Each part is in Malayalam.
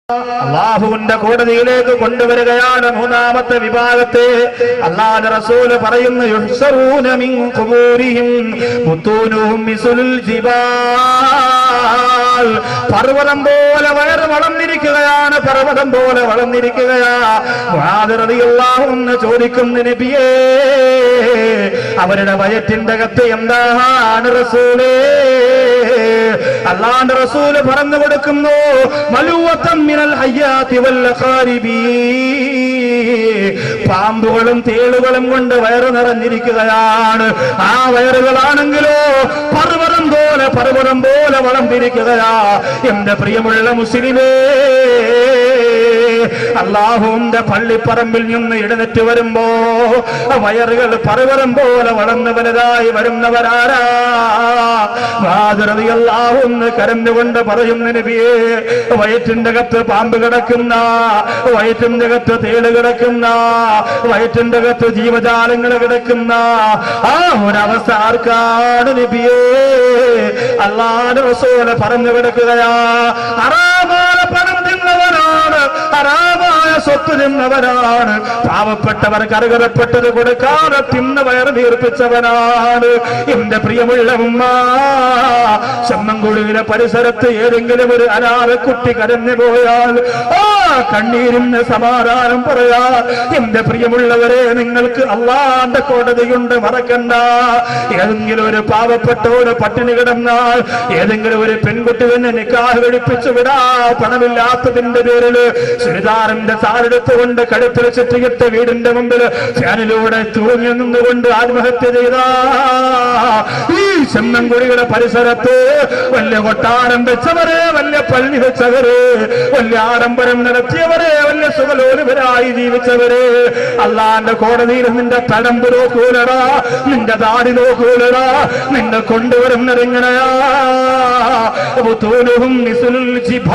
അള്ളാഹുവിന്റെ കോടതിയിലേക്ക് കൊണ്ടുവരികയാണ് മൂന്നാമത്തെ വിഭാഗത്തെ അള്ളാഹുന്റെ റസൂല് പറയുന്നു യുഹ്സറൂന മിൻ ഖുബൂരിഹിം മുത്തൂനുഹും മിസ്ലുൽ ജിബാൽ പർവ്വതം പോലെ വയറ് വളർന്നിരിക്കുകയാണ് പർവ്വതം പോലെ വളർന്നിരിക്കുകയാ മുആദ് റളിയല്ലാഹു അൻഹു ചോദിക്കുന്നു നബിയേ അവരുടെ വയറ്റിന്റെ അകത്ത് എന്താണ് റസൂലേ അള്ളാന്റെ റസൂല് പറഞ്ഞു കൊടുക്കുന്നു മലുവത്തം മിനൽ ഹയ്യാത്തി വല്ല ഖാരിബീ. പാമ്പുകളും തേളുകളും കൊണ്ട് വയറ് നിറഞ്ഞിരിക്കുകയാണ് ആ വയറുകളാണെങ്കിലോ പർവ്വതം പോലെ പർവ്വതം പോലെ വളർന്നിരിക്കുകയാ എന്റെ പ്രിയമുള്ള മുസ്ലിമേ അള്ളാഹുവിന്റെ പള്ളിപ്പറമ്പിൽ നിന്ന് എഴുന്നേറ്റ് വരുമ്പോ വയറുകൾ പർവ്വതം പോലെ വളർന്നു വലുതായി വരുന്നവരാരാ അള്ളാഹുന്ന് കരഞ്ഞുകൊണ്ട് പറയുന്ന നബിയേ വയറ്റിന്റെ അകത്ത് പാമ്പ് കിടക്കുന്ന വയറ്റിന്റെ അകത്ത് തേട് കിടക്കുന്ന വയറ്റിന്റെ അകത്ത് ജീവജാലങ്ങൾ കിടക്കുന്ന ആ ഒരവസ്ഥ ആർക്കാണ് നബിയേ അള്ളാഹ് റസൂല് പറഞ്ഞു കിടക്കുകയാ അറാമാല പണം തിന്നവനാണ് ഹറാമായ സ്വത്ത് തിന്നവനാണ് പാവപ്പെട്ടവർ കറുകറപ്പെട്ടത് കൊടുക്കാതെ തിന്ന് വയറ് വീർപ്പിച്ചവനാണ് എന്റെ പ്രിയമുള്ള ഉമ്മ ചെമ്മൻകുഴിയിലെ പരിസരത്ത് ഏതെങ്കിലും ഒരു അനാഥക്കുട്ടി കരഞ്ഞു പോയാൽ ആ കണ്ണീരിന് സമാധാനം പറയാ എന്റെ പ്രിയമുള്ളവരെ നിങ്ങൾക്ക് അള്ളാന്റെ കോടതിയുണ്ട് മറക്കണ്ട ഏതെങ്കിലും ഒരു പാവപ്പെട്ട ഒരു പട്ടിണി കിടന്നാൽ ഏതെങ്കിലും ഒരു പെൺകുട്ടി തന്നെ നിക്കാഹ് കഴിപ്പിച്ചു വിടാ പണമില്ലാത്തതിന്റെ പേരിൽ ചുരിദാറിന്റെ സാരെടുത്തുകൊണ്ട് കഴുത്തിൽ ചുറ്റിയിട്ട് വീടിന്റെ മുമ്പിൽ ഫാനിലൂടെ തൂങ്ങി നിന്നുകൊണ്ട് ആത്മഹത്യ ചെയ്ത ഈ ചെമ്മൻകുടിയുടെ പരിസരത്ത് വലിയ കൊട്ടാരം വെച്ചവരെ വലിയ പള്ളി വെച്ചവര് വലിയ ആഡംബരം നടത്തിയവരെ വലിയ സുഖലോലുപരായി ജീവിച്ചവര് അള്ളാന്റെ കോടതിയിൽ നിന്റെ തടമ്പ് നോക്കൂലടാ നിന്റെ താടി നോക്കൂലടാ നിന്നെ കൊണ്ടുവരുന്നത് എങ്ങനെയാ ബുത്തൂനുഹും നിസുലുൽ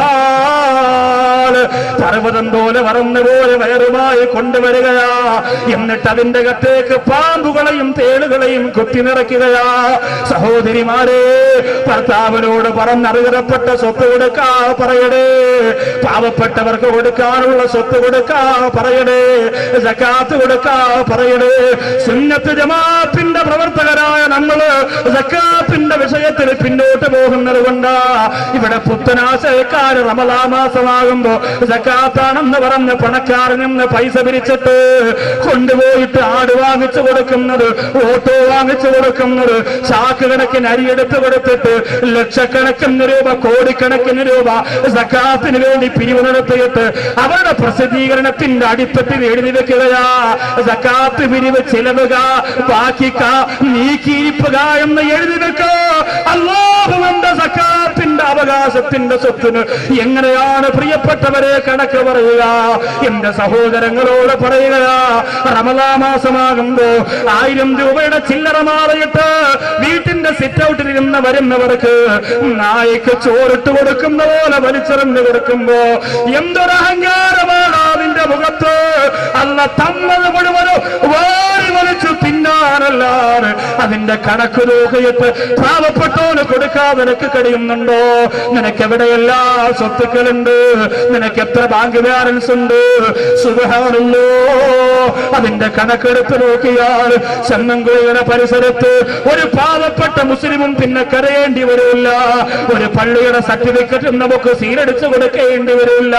ജിബാൽ പർവ്വതം പോലെ വറന്ന പോലെ വയറുമായി കൊണ്ടുവരികയാ എന്നിട്ട് അതിന്റെ അകത്തേക്ക് പാമ്പുകളെയും തേളുകളെയും കുത്തി നിറയ്ക്കുകയാ സഹോദരിമാരെ ഭർത്താവിനോട് പറഞ്ഞറിയപ്പെട്ട സ്വത്ത് കൊടുക്കാ പറയടേ പാവപ്പെട്ടവർക്ക് കൊടുക്കാനുള്ള സ്വത്ത് കൊടുക്കാ പറയടേ സക്കാത്ത് കൊടുക്കാ പറയടേ സുന്നത്ത് ജമാഅത്തിന്റെ പ്രവർത്തകരായ നമ്മള് സക്കാത്തിന്റെ വിഷയത്തിൽ പിന്നോട്ട് പോകുന്നത് കൊണ്ടാ ഇവിടെ പുത്തനാശയക്കാര് റമലാ മാസമാകുമ്പോ സക്കാത്താണെന്ന് പറഞ്ഞ് പണക്കാരനെന്ന് പൈസ പിരിച്ചിട്ട് കൊണ്ടുപോയിട്ട് ആട് വാങ്ങിച്ചു കൊടുക്കുന്നത് ഓട്ടോ വാങ്ങിച്ചു കൊടുക്കുന്നത് ചാക്ക് കണക്കിന് അരിയെടുത്ത് കൊടുത്തിട്ട് ലക്ഷക്കണക്കിന് രൂപ കോടിക്കണക്കിന് രൂപ സക്കാത്തിന് വേണ്ടി പിരിവ് നടത്തിയിട്ട് അവരുടെ പ്രസിദ്ധീകരണത്തിന്റെ അടിത്തട്ടിൽ എഴുതി വെക്കുകയാ സക്കാത്ത് പിരിവ് ചിലവുക ബാക്കിക്ക നീക്കിയിരിപ്പുക എന്ന് എഴുതി വെക്ക അള്ളാഹുവിന്റെ സക്കാത്തിന്റെ അവകാശത്തിന്റെ സ്വത്തിന് എങ്ങനെയാണ് പ്രിയപ്പെട്ടവരെ കണക്ക് പറയുക എന്റെ സഹോദരങ്ങളോട് പറയുക റമലാ മാസമാകുമ്പോ ആയിരം രൂപയുടെ ചില്ലറ മാറിയിട്ട് വീട്ടിന്റെ സിറ്റ് ഔട്ടിൽ ഇരുന്ന് വരുന്നവർക്ക് നായ്ക്ക് ചോറിട്ട് കൊടുക്കുന്ന പോലെ വലിച്ചെറിഞ്ഞു കൊടുക്കുമ്പോ എന്തൊരു അഹങ്കാരമാണ് അതിന്റെ മുഖത്ത് അല്ല തന്നത് മുഴുവനും വാരി വലിച്ചു തിന്നാനല്ലാതെ അതിന്റെ കണക്ക് നോക്കിയിട്ട് പാവപ്പെട്ടോന് കൊടുക്കാൻ നിനക്ക് കഴിയുന്നുണ്ടോ നിനക്ക് എവിടെയെല്ലാം സ്വത്തുക്കളുണ്ട് നിനക്ക് എത്ര ബാങ്ക് ബാലൻസ് ഉണ്ട് സുഖാണല്ലോ അതിന്റെ കണക്കെടുത്ത് നോക്കിയാൽ ചെന്നങ്കുഴിയുടെ പരിസരത്ത് ഒരു പാവപ്പെട്ട മുസ്ലിമും പിന്നെ കരയേണ്ടി വരില്ല ഒരു പള്ളിയുടെ സർട്ടിഫിക്കറ്റ് നമുക്ക് സീലടിച്ചു കൊടുക്കേണ്ടി വരില്ല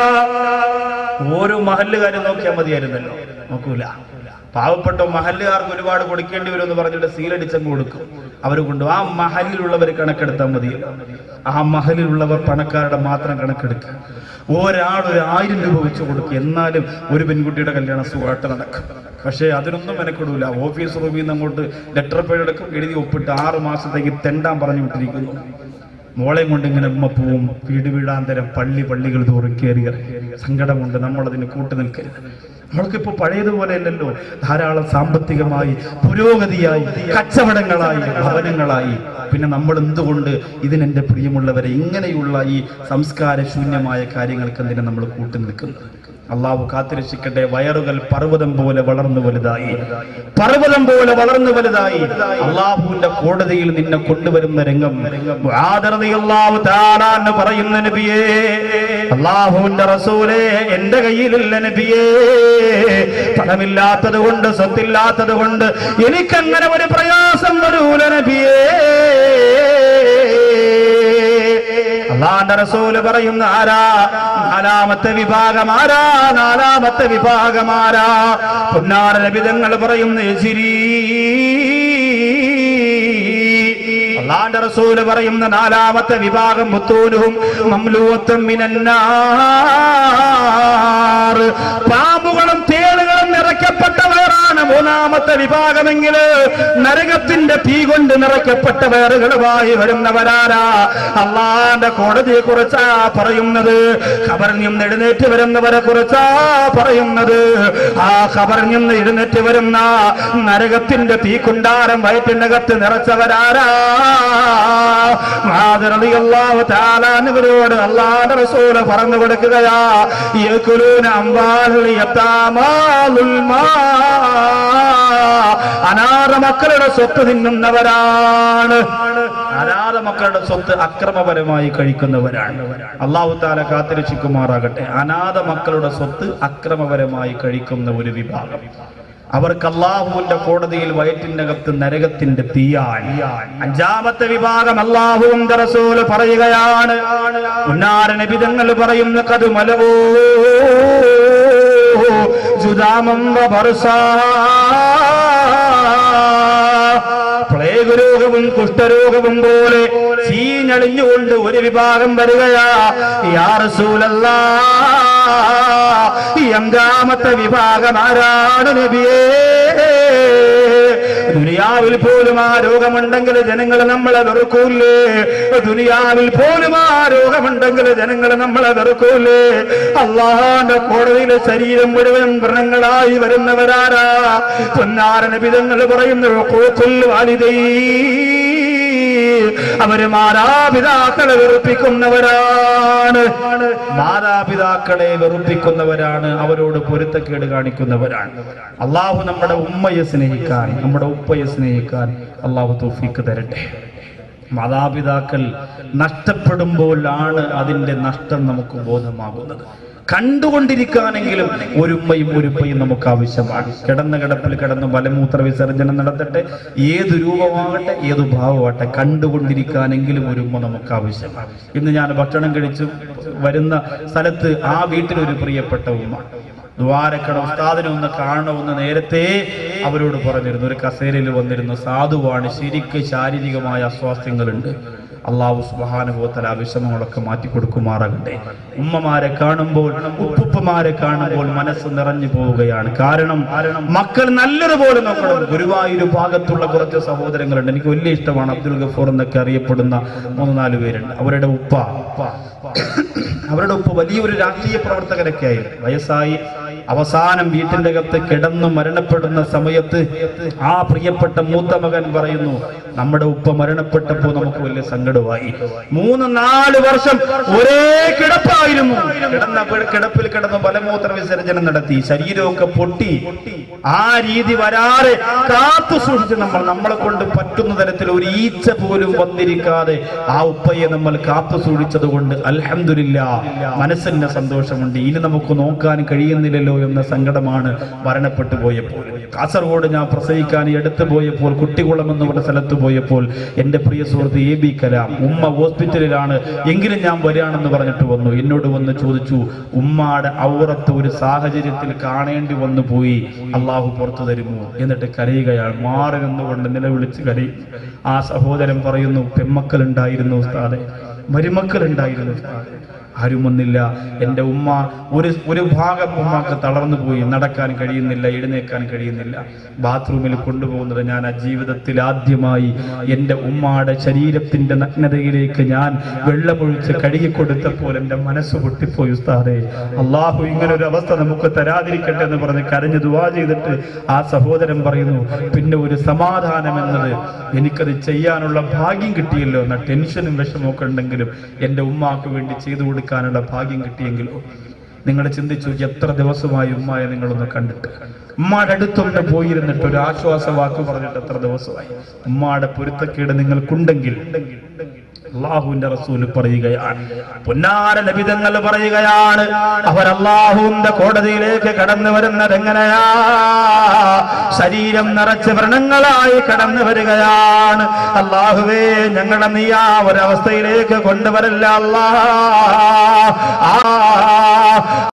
ഓരോ മഹല്ലുകാരും നോക്കിയാൽ മതിയായിരുന്നല്ലോ നോക്കൂല പാവപ്പെട്ട മഹല്ലുകാർക്ക് ഒരുപാട് കൊടുക്കേണ്ടി വരും എന്ന് പറഞ്ഞിട്ട് സീലടിച്ചങ്ങ് കൊടുക്കും അവർ കൊണ്ട് ആ മഹലിലുള്ളവർ കണക്കെടുത്താൽ മതി ആ മഹലിലുള്ളവർ പണക്കാരുടെ മാത്രം കണക്കെടുക്കുക ഒരാൾ ഒരു ആയിരം രൂപ വെച്ച് കൊടുക്കും എന്നാലും ഒരു പെൺകുട്ടിയുടെ കല്യാണം സുഖമായിട്ട് നടക്കും പക്ഷേ അതിനൊന്നും മെനക്കെടൂല ഓഫീസ് റൂമിൽ നിന്ന് അങ്ങോട്ട് ലെറ്റർ പേഡ് എടുക്കും എഴുതി ഒപ്പിട്ട് ആറ് മാസത്തേക്ക് തെണ്ടാൻ പറഞ്ഞു വിട്ടിരിക്കുന്നു മോളെയും കൊണ്ട് ഇങ്ങനെ ഉമ്മ പോവും വീട് വീടാന്തരം പള്ളി പള്ളികൾ തോറും കയറി സങ്കടമുണ്ട് നമ്മളതിന് കൂട്ടു നിൽക്കരുത് നമ്മൾക്കിപ്പോ പഴയതുപോലെ അല്ലല്ലോ ധാരാളം സാമ്പത്തികമായി പുരോഗതിയായി കച്ചവടങ്ങളായി ഭവനങ്ങളായി പിന്നെ നമ്മൾ എന്തുകൊണ്ട് ഇതിനെന്റെ പ്രിയമുള്ളവരെ ഇങ്ങനെയുള്ള ഈ സംസ്കാര ശൂന്യമായ കാര്യങ്ങൾക്ക് എന്തിനാ നമ്മൾ കൂട്ടു നിൽക്കുന്നത് അള്ളാഹു കാത്തിരക്ഷിക്കട്ടെ വയറുകൾ പർവ്വതം പോലെ വളർന്നു വലുതായി പർവ്വതം പോലെ വളർന്നു വലുതായി അള്ളാഹുവിന്റെ കോടതിയിൽ നിന്നെ കൊണ്ടുവരുന്ന രംഗം അള്ളാഹു താലാന്ന് പറയുന്ന നബിയേ അള്ളാഹുവിന്റെ റസൂലേ എന്റെ കയ്യിലില്ല നബിയേ പണമില്ലാത്തത് കൊണ്ട് സ്വത്തില്ലാത്തത് കൊണ്ട് എനിക്കങ്ങനെ ഒരു പ്രയാസം വരൂല നബിയേ അള്ളാന്റെ റസൂല് പറയുന്ന ആരാ നാലാമത്തെ വിഭാഗം ആരാ നാലാമത്തെ വിഭാഗം ആരാ പൊന്നാര ലഭിതങ്ങൾ പറയുന്ന എസിരീ അള്ളാന്റെ റസൂല് പറയുന്ന നാലാമത്തെ വിഭാഗം മുത്തൂനും മംലൂത്തും മിനന്നാർ പാമ്പുകളും തേളുകളും നിറയ്ക്കപ്പെട്ടവരാണ് മൂന്നാമത്തെ വിഭാഗമെങ്കില് നരകത്തിന്റെ തീ കൊണ്ട് നിറയ്ക്കപ്പെട്ട വേറുകളുമായി വരുന്നവരാരാ അള്ളാന്റെ കോടതിയെ കുറിച്ചാ പറയുന്നത് ഖബറിൽ നിന്ന് എഴുന്നേറ്റ് വരുന്നവരെ കുറിച്ചാ പറയുന്നത് ആ ഖബറിൽ നിന്ന് എഴുന്നേറ്റ് വരുന്ന നരകത്തിന്റെ തീക്കുണ്ടാരം വയറ്റിനകത്ത് നിറച്ചവരാരാ മാതൃതിയല്ലാഹു താലാനുവരോട് അള്ളാന്റെ റസൂല് പറഞ്ഞു കൊടുക്കുകയാ യകുലൂന അംവാലുൽ യതാമാ ളുൽമാ. അനാഥ മക്കളുടെ സ്വത്ത് തിന്നുന്നവരാണ് അനാഥ മക്കളുടെ സ്വത്ത് അക്രമപരമായി കഴിക്കുന്നവരാണ് അള്ളാഹു താല കാത്തിരക്ഷിക്കുമാറാകട്ടെ അനാഥ മക്കളുടെ സ്വത്ത് അക്രമപരമായി കഴിക്കുന്ന ഒരു വിഭാഗം അവർക്ക് അള്ളാഹുവിന്റെ കോടതിയിൽ വയറ്റിനകത്ത് നരകത്തിന്റെ തീയാണ് അഞ്ചാമത്തെ വിഭാഗം അള്ളാഹുവിന്റെ റസൂല് പറയുകയാണ് ഉന്നാര നബിതങ്ങൾ പറയുന്ന കതുമലവോ ജുദാമം പ്ലേഗ് രോഗവും കുഷ്ഠരോഗവും പോലെ ചീഞ്ഞളിഞ്ഞുകൊണ്ട് ഒരു വിഭാഗം വരികയാ യാ റസൂലല്ലാ ഈ അഞ്ചാമത്തെ വിഭാഗം ആരാണ് നബിയേ ദുനിയാവിൽ പോലും ആ രോഗമുണ്ടെങ്കിൽ ജനങ്ങൾ നമ്മളെ വെറുക്കൂലേ ദുനിയാവിൽ പോലും ആ രോഗമുണ്ടെങ്കിൽ ജനങ്ങൾ നമ്മളെ വെറുക്കൂലേ അള്ളാന്റെ കോടതിയിലെ ശരീരം മുഴുവൻ വ്രണങ്ങളായി വരുന്നവരാരാ പൊന്നാരന വിധങ്ങൾ പറയുന്നു കൂക്കുൽ വാലിതൈ അവര് മാതാപിതാക്കളെ വെറുപ്പിക്കുന്നവരാണ് മാതാപിതാക്കളെ വെറുപ്പിക്കുന്നവരാണ് അവരോട് പൊരുത്തക്കേട് കാണിക്കുന്നവരാണ് അള്ളാഹു നമ്മുടെ ഉമ്മയെ സ്നേഹിക്കാൻ നമ്മുടെ ഉപ്പയെ സ്നേഹിക്കാൻ അള്ളാഹു തോഫിക്ക് തരട്ടെ മാതാപിതാക്കൾ നഷ്ടപ്പെടുമ്പോഴാണ് അതിന്റെ നഷ്ടം നമുക്ക് ബോധമാകുന്നത് കണ്ടുകൊണ്ടിരിക്കാനെങ്കിലും ഒരു ഉമ്മയും ഒരു ഉപ്പയും നമുക്ക് ആവശ്യമാണ് കിടന്ന കിടപ്പിൽ കിടന്ന് മലമൂത്ര വിസർജനം നടത്തട്ടെ ഏത് രൂപമാകട്ടെ ഏത് ഭാവമാകട്ടെ കണ്ടുകൊണ്ടിരിക്കാനെങ്കിലും ഒരു ഉമ്മ നമുക്ക് ആവശ്യമാണ് ഇന്ന് ഞാൻ ഭക്ഷണം കഴിച്ചു വരുന്ന സ്ഥലത്ത് ആ വീട്ടിലൊരു പ്രിയപ്പെട്ട ഉമ്മ ദ്വാരക്കട ഉസ്താദിനെ ഒന്ന് കാണണമെന്ന് നേരത്തെ അവരോട് പറഞ്ഞിരുന്നു ഒരു കസേരയിൽ വന്നിരുന്നു സാധുവാണ് ശരിക്ക് ശാരീരികമായ അസ്വാസ്ഥ്യങ്ങളുണ്ട് അള്ളാഹു സുബാനുഭവത്തിൽ ആ വിഷമങ്ങളൊക്കെ മാറ്റി കൊടുക്കുമാറാകട്ടെ ഉമ്മമാരെ കാണുമ്പോൾ ഉപ്പുപ്പമാരെ കാണുമ്പോൾ മനസ്സ് നിറഞ്ഞു പോവുകയാണ് കാരണം മക്കൾ നല്ലതുപോലെ നോക്കണം ഗുരുവായൂർ ഭാഗത്തുള്ള കുറച്ച് സഹോദരങ്ങളുണ്ട് എനിക്ക് വലിയ ഇഷ്ടമാണ് അബ്ദുൽ ഗഫൂർ എന്നൊക്കെ അറിയപ്പെടുന്ന മൂന്ന് നാല് പേരുണ്ട് അവരുടെ ഉപ്പ അവരുടെ ഉപ്പ വലിയൊരു രാഷ്ട്രീയ പ്രവർത്തകരൊക്കെ ആയിരുന്നു വയസ്സായി അവസാനം വീട്ടിന്റെ അകത്ത് കിടന്നു മരണപ്പെടുന്ന സമയത്ത് ആ പ്രിയപ്പെട്ട മൂത്ത മകൻ പറയുന്നു നമ്മുടെ ഉപ്പ മരണപ്പെട്ടപ്പോ നമുക്ക് വലിയ സങ്കടമായി മൂന്ന് നാല് വർഷം ഒരേ കിടപ്പായിരുന്നു കിടന്ന കിടപ്പിൽ കിടന്ന് ബലമൂത്ര വിസർജനം നടത്തി ശരീരമൊക്കെ പൊട്ടി ആ രീതി വരാതെ കാത്തു സൂക്ഷിച്ച് നമ്മൾ നമ്മളെ കൊണ്ട് പറ്റുന്ന തരത്തിൽ ഒരു ഈച്ച പോലും വന്നിരിക്കാതെ ആ ഉപ്പയെ നമ്മൾ കാത്തു സൂക്ഷിച്ചത് കൊണ്ട് അൽഹമില്ല മനസ്സിന് സന്തോഷമുണ്ട് ഇനി നമുക്ക് നോക്കാൻ കഴിയുന്നില്ലല്ലോ എന്ന സങ്കടമാണ് മരണപ്പെട്ടു പോയപ്പോൾ കാസർഗോഡ് ഞാൻ പ്രസവിക്കാൻ എടുത്തു പോയപ്പോൾ കുട്ടികുളം എന്ന് പറഞ്ഞ സ്ഥലത്ത് പോയപ്പോൾ എന്റെ പ്രിയ സുഹൃത്ത് എ ബി കലാം ഉമ്മ ഹോസ്പിറ്റലിലാണ് എങ്കിലും ഞാൻ വരികയാണെന്ന് പറഞ്ഞിട്ട് വന്നു എന്നോട് വന്ന് ചോദിച്ചു ഉമ്മാടെ ഔറത്ത് ഒരു സാഹചര്യത്തിൽ കാണേണ്ടി വന്നു പോയി അള്ളാഹു പുറത്തു തരുമോ എന്നിട്ട് കരയുകയാണ് മാറി നിന്നുകൊണ്ട് നിലവിളിച്ച് കരയും ആ സഹോദരൻ പറയുന്നു പെമ്മക്കൾ ഉണ്ടായിരുന്നു ഉസ്താദെ മരുമക്കൾ ഉണ്ടായിരുന്നു ഉസ്താദെ ആരും വന്നില്ല എൻ്റെ ഉമ്മ ഒരു ഒരു ഭാഗം ഉമ്മക്ക് തളർന്നു പോയി നടക്കാൻ കഴിയുന്നില്ല എഴുന്നേക്കാൻ കഴിയുന്നില്ല ബാത്റൂമിൽ കൊണ്ടുപോകുന്നത് ഞാൻ ആ ജീവിതത്തിൽ ആദ്യമായി എൻ്റെ ഉമ്മയുടെ ശരീരത്തിന്റെ നഗ്നതയിലേക്ക് ഞാൻ വെള്ളമൊഴിച്ച് കഴുകി കൊടുത്തപ്പോൾ എൻ്റെ മനസ്സ് പൊട്ടിപ്പോയി ഉസ്താദെ അള്ളാഹു ഇങ്ങനെ ഒരു അവസ്ഥ നമുക്ക് തരാതിരിക്കട്ടെ എന്ന് പറഞ്ഞ് കരഞ്ഞ് ദുവാ ചെയ്തിട്ട് ആ സഹോദരൻ പറയുന്നു പിന്നെ ഒരു സമാധാനം എന്നത് എനിക്കത് ചെയ്യാനുള്ള ഭാഗ്യം കിട്ടിയല്ലോ എന്ന ടെൻഷനും വിഷമമൊക്കെ ഉണ്ടെങ്കിലും എൻ്റെ ഉമ്മാക്ക് വേണ്ടി ചെയ്തു കൊടുക്കാനുള്ള ഭാഗ്യം കിട്ടിയെങ്കിലോ നിങ്ങൾ ചിന്തിച്ചു എത്ര ദിവസമായി ഉമ്മയെ നിങ്ങളൊന്ന് കണ്ടിട്ട് ഉമ്മാടെ അടുത്തൊന്ന് പോയിരുന്നിട്ട് ഒരു ആശ്വാസ വാക്ക് പറഞ്ഞിട്ട് എത്ര ദിവസമായി ഉമ്മാടെ പൊരുത്തക്കേട് നിങ്ങൾക്കുണ്ടെങ്കിൽ അള്ളാഹുവിന്റെ റസൂല് പറയുകയാണ് പൊന്നാര ലഭിതങ്ങൾ പറയുകയാണ് അവർ അള്ളാഹുവിന്റെ കോടതിയിലേക്ക് കടന്നു വരുന്നത് എങ്ങനെയാ ശരീരം നിറച്ച് വ്രണങ്ങളായി കടന്നു വരികയാണ് അള്ളാഹുവേ ഞങ്ങളെ നീ ആ ഒരവസ്ഥയിലേക്ക് കൊണ്ടുവരല്ല അല്ലാ ആ